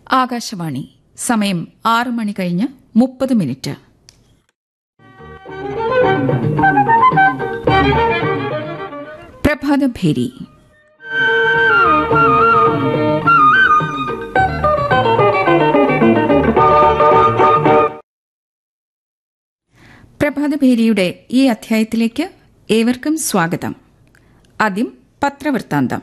ആകാശവാണി സമയം ആറ് മണി കഴിഞ്ഞ് മുപ്പത് മിനിറ്റ് പ്രഭാതഭേരി പ്രഭാതഭേരിയുടെ ഈ അധ്യായത്തിലേക്ക് ഏവർക്കും സ്വാഗതം ആദ്യം പത്രവൃത്താന്തം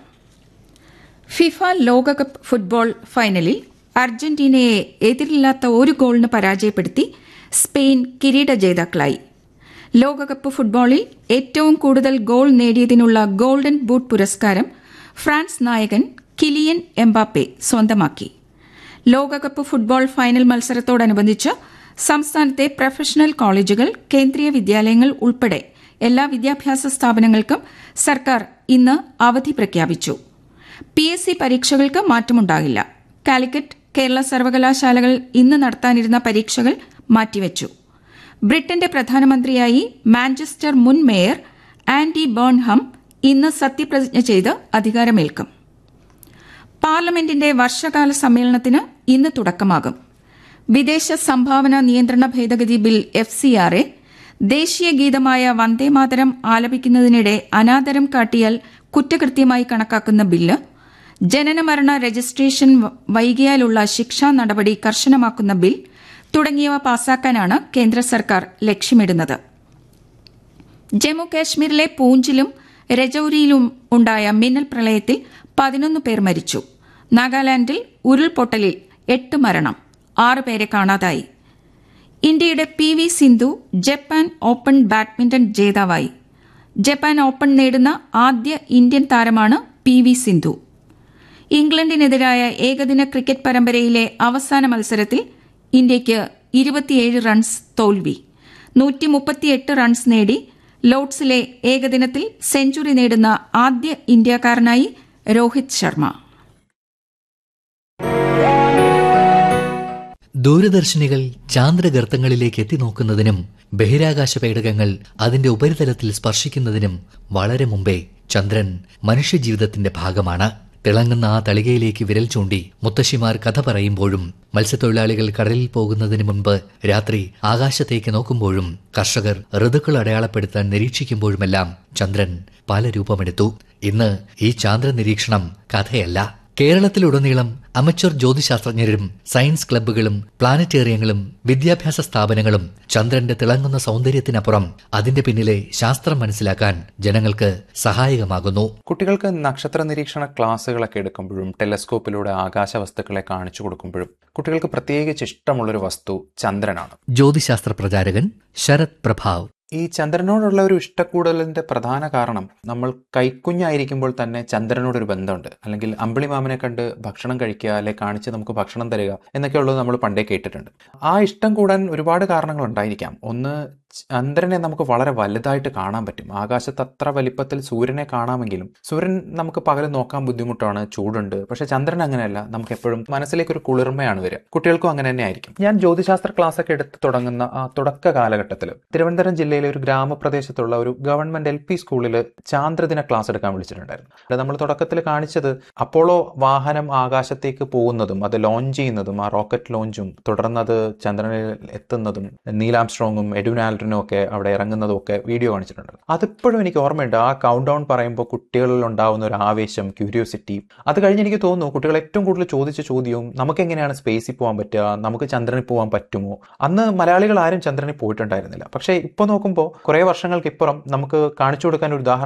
ഫിഫ ലോകകപ്പ് ഫുട്ബോൾ ഫൈനലിൽ അർജന്റീനയെ എതിരില്ലാത്ത ഒരു ഗോളിന് പരാജയപ്പെടുത്തി സ്പെയിൻ കിരീട ജേതാക്കളായി ലോകകപ്പ് ഫുട്ബോളിൽ ഏറ്റവും കൂടുതൽ ഗോൾ നേടിയതിനുള്ള ഗോൾഡൻ ബൂട്ട് പുരസ്കാരം ഫ്രാൻസ് നായകൻ കിലിയൻ എംബാപ്പെ സ്വന്തമാക്കി ലോകകപ്പ് ഫുട്ബോൾ ഫൈനൽ മത്സരത്തോടനുബന്ധിച്ച് സംസ്ഥാനത്തെ പ്രൊഫഷണൽ കോളേജുകൾ കേന്ദ്രീയ വിദ്യാലയങ്ങൾ ഉൾപ്പെടെ എല്ലാ വിദ്യാഭ്യാസ സ്ഥാപനങ്ങൾക്കും സർക്കാർ ഇന്ന് അവധി പ്രഖ്യാപിച്ചു പി എസ് സി പരീക്ഷകൾക്ക് മാറ്റമുണ്ടാകില്ല കാലിക്കറ്റ് കേരള സർവകലാശാലകൾ ഇന്ന് നടത്താനിരുന്ന പരീക്ഷകൾ മാറ്റിവച്ചു ബ്രിട്ടന്റെ പ്രധാനമന്ത്രിയായി മാഞ്ചസ്റ്റർ മുൻ മേയർ ആൻഡി ബേൺഹം ഇന്ന് സത്യപ്രതിജ്ഞ ചെയ്ത് അധികാരമേൽക്കും പാർലമെന്റിന്റെ വർഷകാല സമ്മേളനത്തിന് ഇന്ന് തുടക്കമാകും വിദേശ സംഭാവന നിയന്ത്രണ ഭേദഗതി bill F C R A ദേശീയ ഗീതമായ വന്ദേമാതരം ആലപിക്കുന്നതിനിടെ അനാദരം കാട്ടിയാൽ കുറ്റകൃത്യമായി കണക്കാക്കുന്ന ബില്ല് ജനനമരണ രജിസ്ട്രേഷൻ വൈകിയാലുള്ള ശിക്ഷാ നടപടി കർശനമാക്കുന്ന ബിൽ തുടങ്ങിയവ പാസാക്കാനാണ് കേന്ദ്ര സർക്കാർ ലക്ഷ്യമിടുന്നത് ജമ്മു കാശ്മീരിലെ പൂഞ്ചിലും രജൌരിയിലും ഉണ്ടായ മിന്നൽ പ്രളയത്തിൽ പതിനൊന്ന് പേർ മരിച്ചു നാഗാലാൻഡിൽ ഉരുൾപൊട്ടലിൽ എട്ട് മരണം ആറ് പേരെ കാണാതായി ഇന്ത്യയുടെ P V Sindhu Japan Open badminton ജേതാവായി ജപ്പാൻ ഓപ്പൺ നേടുന്ന ആദ്യ ഇന്ത്യൻ താരമാണ് പി വി സിന്ധു ഇംഗ്ലണ്ടിനെതിരായ ഏകദിന ക്രിക്കറ്റ് പരമ്പരയിലെ അവസാന മത്സരത്തിൽ ഇന്ത്യയ്ക്ക് ഇരുപത്തിയേഴ് റൺസ് തോൽവി നൂറ്റി മുപ്പത്തിയെട്ട് റൺസ് നേടി ലോർഡ്സിലെ ഏകദിനത്തിൽ സെഞ്ചുറി നേടുന്ന ആദ്യ ഇന്ത്യക്കാരനായി രോഹിത് ശർമ്മ ദൂരദർശിനികൾ ചാന്ദ്രഗർത്തങ്ങളിലേക്ക് എത്തി നോക്കുന്നതിനും ബഹിരാകാശ പേടകങ്ങൾ അതിന്റെ ഉപരിതലത്തിൽ സ്പർശിക്കുന്നതിനും വളരെ മുമ്പേ ചന്ദ്രൻ മനുഷ്യജീവിതത്തിന്റെ ഭാഗമാണ് തിളങ്ങുന്ന ആ തളികയിലേക്ക് വിരൽ ചൂണ്ടി മുത്തശ്ശിമാർ കഥ പറയുമ്പോഴും മത്സ്യത്തൊഴിലാളികൾ കടലിൽ പോകുന്നതിന് മുൻപ് രാത്രി ആകാശത്തേക്ക് നോക്കുമ്പോഴും കർഷകർ ഋതുക്കൾ അടയാളപ്പെടുത്താൻ നിരീക്ഷിക്കുമ്പോഴുമെല്ലാം ചന്ദ്രൻ പല രൂപമെടുത്തു ഇന്ന് ഈ ചാന്ദ്ര നിരീക്ഷണം കഥയല്ല കേരളത്തിലുടനീളം അമച്വർ ജ്യോതിശാസ്ത്രജ്ഞരും സയൻസ് ക്ലബ്ബുകളും പ്ലാനറ്റേറിയങ്ങളും വിദ്യാഭ്യാസ സ്ഥാപനങ്ങളും ചന്ദ്രന്റെ തിളങ്ങുന്ന സൗന്ദര്യത്തിനപ്പുറം അതിന്റെ പിന്നിലെ ശാസ്ത്രം മനസ്സിലാക്കാൻ ജനങ്ങൾക്ക് സഹായകമാകുന്നു കുട്ടികൾക്ക് നക്ഷത്ര നിരീക്ഷണ ക്ലാസ്സുകളൊക്കെ എടുക്കുമ്പോഴും ടെലസ്കോപ്പിലൂടെ ആകാശ വസ്തുക്കളെ കാണിച്ചു കൊടുക്കുമ്പോഴും കുട്ടികൾക്ക് പ്രത്യേകിച്ച് ഇഷ്ടമുള്ളൊരു വസ്തു ചന്ദ്രനാണ് ജ്യോതിശാസ്ത്ര പ്രചാരകൻ ശരത് പ്രഭാവ് ഈ ചന്ദ്രനോടുള്ള ഒരു ഇഷ്ടക്കൂടലിന്റെ പ്രധാന കാരണം നമ്മൾ കൈക്കുഞ്ഞായിരിക്കുമ്പോൾ തന്നെ ചന്ദ്രനോടൊരു ബന്ധമുണ്ട് അല്ലെങ്കിൽ അമ്പിളിമാമനെ കണ്ട് ഭക്ഷണം കഴിക്കുക അല്ലെ കാണിച്ച് നമുക്ക് ഭക്ഷണം തരിക എന്നൊക്കെയുള്ളത് നമ്മൾ പണ്ടേ കേട്ടിട്ടുണ്ട് ആ ഇഷ്ടം കൂടാൻ ഒരുപാട് കാരണങ്ങൾ ഉണ്ടായിരിക്കാം ഒന്ന് ചന്ദ്രനെ നമുക്ക് വളരെ വലുതായിട്ട് കാണാൻ പറ്റും ആകാശത്ത് അത്ര വലിപ്പത്തിൽ സൂര്യനെ കാണാമെങ്കിലും സൂര്യൻ നമുക്ക് പകൽ നോക്കാൻ ബുദ്ധിമുട്ടാണ് ചൂടുണ്ട് പക്ഷെ ചന്ദ്രൻ അങ്ങനെയല്ല നമുക്ക് എപ്പോഴും മനസ്സിലേക്ക് ഒരു കുളിർമയാണ് വരിക കുട്ടികൾക്കും അങ്ങനെ തന്നെ ആയിരിക്കും ഞാൻ ജ്യോതിശാസ്ത്ര ക്ലാസ് ഒക്കെ എടുത്ത് തുടങ്ങുന്ന ആ തുടക്ക കാലഘട്ടത്തിൽ തിരുവനന്തപുരം ജില്ലയിലെ ഒരു ഗ്രാമപ്രദേശത്തുള്ള ഒരു ഗവൺമെന്റ് എൽ പി സ്കൂളിൽ ചാന്ദ്രദിന ക്ലാസ് എടുക്കാൻ വിളിച്ചിട്ടുണ്ടായിരുന്നു അത് നമ്മൾ തുടക്കത്തിൽ കാണിച്ചത് അപ്പോളോ വാഹനം ആകാശത്തേക്ക് പോകുന്നതും അത് ലോഞ്ച് ചെയ്യുന്നതും ആ റോക്കറ്റ് ലോഞ്ചും തുടർന്നത് ചന്ദ്രനിൽ എത്തുന്നതും നീലാംസ്ട്രോങ്ങും എഡുനാൽഡനും ഒക്കെ അവിടെ ഇറങ്ങുന്നതും ഒക്കെ വീഡിയോ കാണിച്ചിട്ടുണ്ട് അതിപ്പോഴും എനിക്ക് ഓർമ്മയുണ്ട് ആ കൗണ്ട് ഡൗൺ പറയുമ്പോൾ കുട്ടികളിൽ ഉണ്ടാവുന്ന ഒരു ആവേശം ക്യൂരിയോസിറ്റി അത് കഴിഞ്ഞ് എനിക്ക് തോന്നുന്നു കുട്ടികൾ ഏറ്റവും കൂടുതൽ ചോദിച്ച ചോദ്യവും നമുക്ക് എങ്ങനെയാണ് സ്പേസിൽ പോകാൻ പറ്റുക നമുക്ക് ചന്ദ്രനിൽ പോകാൻ പറ്റുമോ അന്ന് മലയാളികൾ ആരും ചന്ദ്രനിൽ പോയിട്ടുണ്ടായിരുന്നില്ല പക്ഷേ ഇപ്പോൾ നോക്കുമ്പോൾ കുറേ വർഷങ്ങൾക്ക് ഇപ്പുറം നമുക്ക് കാണിച്ചു കൊടുക്കാൻ ഒരു ഉദാഹരണം